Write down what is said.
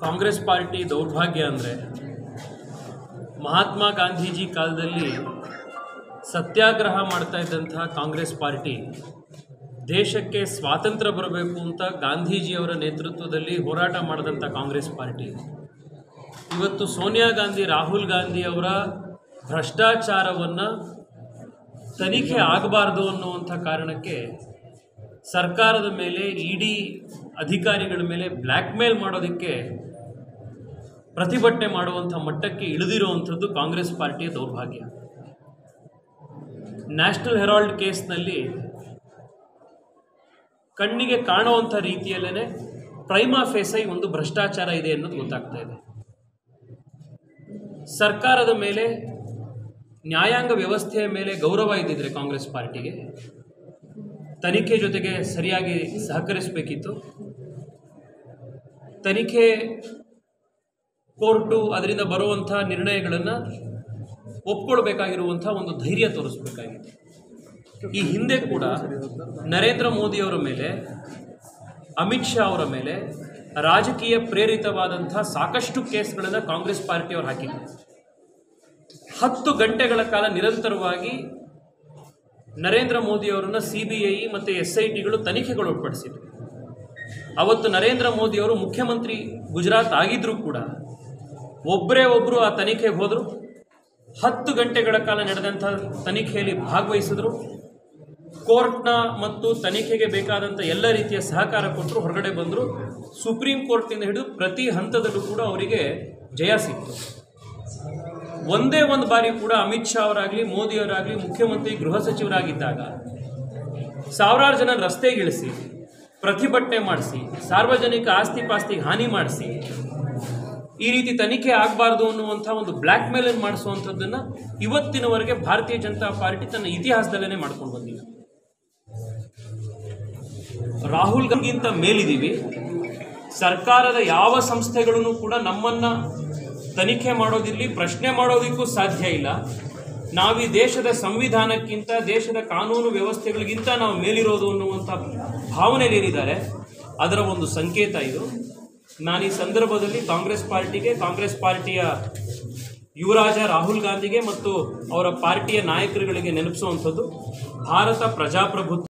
Congress party ದೌರ್ಭಾಗ್ಯ ಅಂದರೆ ಮಹಾತ್ಮ ಗಾಂಧೀಜಿ ಕಾಲದಲ್ಲಿ ಸತ್ಯಾಗ್ರಹ ಮಾಡ್ತಾ ಇದ್ದಂತಹ ಕಾಂಗ್ರೆಸ್ ಪಾರ್ಟಿ ದೇಶಕ್ಕೆ ಸ್ವಾತಂತ್ರ್ಯ ಬರಬೇಕು ಅಂತ ಗಾಂಧೀಜಿಯವರ ನೇತೃತ್ವದಲ್ಲಿ ಹೋರಾಟ ಮಾಡಿದಂಥ ಕಾಂಗ್ರೆಸ್ ಪಾರ್ಟಿ ಇವತ್ತು ಸೋನಿಯಾ ಗಾಂಧಿ ರಾಹುಲ್ ಗಾಂಧಿ ಅವರ ಭ್ರಷ್ಟಾಚಾರವನ್ನು ತನಿಖೆ ಆಗಬಾರ್ದು ಅನ್ನುವಂಥ ಕಾರಣಕ್ಕೆ ಸರ್ಕಾರದ ಮೇಲೆ ಇಡಿ ಅಧಿಕಾರಿಗಳ ಮೇಲೆ ಬ್ಲ್ಯಾಕ್ ಮೇಲ್ ಮಾಡೋದಕ್ಕೆ ಪ್ರತಿಭಟನೆ ಮಾಡುವಂಥ ಮಟ್ಟಕ್ಕೆ ಇಳಿದಿರುವಂಥದ್ದು ಕಾಂಗ್ರೆಸ್ ಪಾರ್ಟಿಯ ದೌರ್ಭಾಗ್ಯ ನ್ಯಾಷನಲ್ ಹೆರಾಲ್ಡ್ ಕೇಸ್ನಲ್ಲಿ ಕಣ್ಣಿಗೆ ಕಾಣುವಂಥ ರೀತಿಯಲ್ಲೇ ಪ್ರೈಮಾ ಫೇಸೈ ಒಂದು ಭ್ರಷ್ಟಾಚಾರ ಇದೆ ಅನ್ನೋದು ಗೊತ್ತಾಗ್ತಾ ಇದೆ ಸರ್ಕಾರದ ಮೇಲೆ ನ್ಯಾಯಾಂಗ ವ್ಯವಸ್ಥೆಯ ಮೇಲೆ ಗೌರವ ಇದ್ದಿದ್ರೆ ಕಾಂಗ್ರೆಸ್ ಪಾರ್ಟಿಗೆ ತನಿಖೆ ಜೊತೆಗೆ ಸರಿಯಾಗಿ ಸಹಕರಿಸಬೇಕಿತ್ತು ತನಿಖೆ ಕೋರ್ಟು ಅದರಿಂದ ಬರುವಂಥ ನಿರ್ಣಯಗಳನ್ನು ಒಪ್ಕೊಳ್ಬೇಕಾಗಿರುವಂಥ ಒಂದು ಧೈರ್ಯ ತೋರಿಸ್ಬೇಕಾಗಿತ್ತು ಈ ಹಿಂದೆ ಕೂಡ ನರೇಂದ್ರ ಮೋದಿಯವರ ಮೇಲೆ ಅಮಿತ್ ಶಾ ಅವರ ಮೇಲೆ ರಾಜಕೀಯ ಪ್ರೇರಿತವಾದಂಥ ಸಾಕಷ್ಟು ಕೇಸ್ಗಳನ್ನು ಕಾಂಗ್ರೆಸ್ ಪಾರ್ಟಿಯವರು ಹಾಕಿದ್ದಾರೆ ಹತ್ತು ಗಂಟೆಗಳ ಕಾಲ ನಿರಂತರವಾಗಿ ನರೇಂದ್ರ ಮೋದಿಯವರನ್ನ ಸಿ ಬಿ ಐ ಮತ್ತು ಎಸ್ ಐ ಟಿಗಳು ತನಿಖೆಗೊಳಪಡಿಸಿದ್ರು ಅವತ್ತು ನರೇಂದ್ರ ಮೋದಿಯವರು ಮುಖ್ಯಮಂತ್ರಿ ಗುಜರಾತ್ ಆಗಿದ್ರೂ ಕೂಡ ಒಬ್ಬರೇ ಒಬ್ಬರು ಆ ತನಿಖೆಗೆ ಹೋದರು ಹತ್ತು ಗಂಟೆಗಳ ಕಾಲ ನಡೆದಂಥ ತನಿಖೆಯಲ್ಲಿ ಭಾಗವಹಿಸಿದ್ರು ಕೋರ್ಟ್ನ ಮತ್ತು ತನಿಖೆಗೆ ಬೇಕಾದಂಥ ಎಲ್ಲ ರೀತಿಯ ಸಹಕಾರ ಕೊಟ್ಟರು ಹೊರಗಡೆ ಬಂದರು ಸುಪ್ರೀಂ ಕೋರ್ಟ್ನಿಂದ ಹಿಡಿದು ಪ್ರತಿ ಹಂತದಲ್ಲೂ ಕೂಡ ಅವರಿಗೆ ಜಯ ಸಿಕ್ತು ಒಂದೇ ಒಂದು ಬಾರಿ ಕೂಡ ಅಮಿತ್ ಶಾ ಅವರಾಗಲಿ ಮೋದಿಯವರಾಗಲಿ ಮುಖ್ಯಮಂತ್ರಿ ಗೃಹ ಸಚಿವರಾಗಿದ್ದಾಗ ಸಾವಿರಾರು ಜನ ರಸ್ತೆಗಿಳಿಸಿ ಪ್ರತಿಭಟನೆ ಮಾಡಿಸಿ ಸಾರ್ವಜನಿಕ ಆಸ್ತಿ ಪಾಸ್ತಿಗೆ ಹಾನಿ ಮಾಡಿಸಿ ಈ ರೀತಿ ತನಿಖೆ ಆಗಬಾರ್ದು ಅನ್ನುವಂಥ ಒಂದು ಬ್ಲ್ಯಾಕ್ ಮೇಲನ್ನು ಮಾಡಿಸುವಂಥದ್ದನ್ನು ಇವತ್ತಿನವರೆಗೆ ಭಾರತೀಯ ಜನತಾ ಪಾರ್ಟಿ ತನ್ನ ಇತಿಹಾಸದಲ್ಲೇ ಮಾಡ್ಕೊಂಡು ಬಂದಿದೆ ರಾಹುಲ್ ಗಾಂಧಿಗಿಂತ ಮೇಲಿದ್ದೀವಿ ಸರ್ಕಾರದ ಯಾವ ಸಂಸ್ಥೆಗಳೂ ಕೂಡ ನಮ್ಮನ್ನ ತನಿಖೆ ಮಾಡೋದಿರಲಿ ಪ್ರಶ್ನೆ ಮಾಡೋದಕ್ಕೂ ಸಾಧ್ಯ ಇಲ್ಲ ನಾವು ಈ ದೇಶದ ಸಂವಿಧಾನಕ್ಕಿಂತ ದೇಶದ ಕಾನೂನು ವ್ಯವಸ್ಥೆಗಳಿಗಿಂತ ನಾವು ಮೇಲಿರೋದು ಅನ್ನುವಂಥ ಭಾವನೆಯಲ್ಲಿ ಏನಿದ್ದಾರೆ ಅದರ ಒಂದು ಸಂಕೇತ ಇದು ನಾನು ಈ ಸಂದರ್ಭದಲ್ಲಿ ಕಾಂಗ್ರೆಸ್ ಪಾರ್ಟಿಗೆ ಕಾಂಗ್ರೆಸ್ ಪಾರ್ಟಿಯ ಯುವರಾಜ ರಾಹುಲ್ ಗಾಂಧಿಗೆ ಮತ್ತು ಅವರ ಪಾರ್ಟಿಯ ನಾಯಕರುಗಳಿಗೆ ನೆನಪಿಸುವಂಥದ್ದು ಭಾರತ ಪ್ರಜಾಪ್ರಭುತ್ವ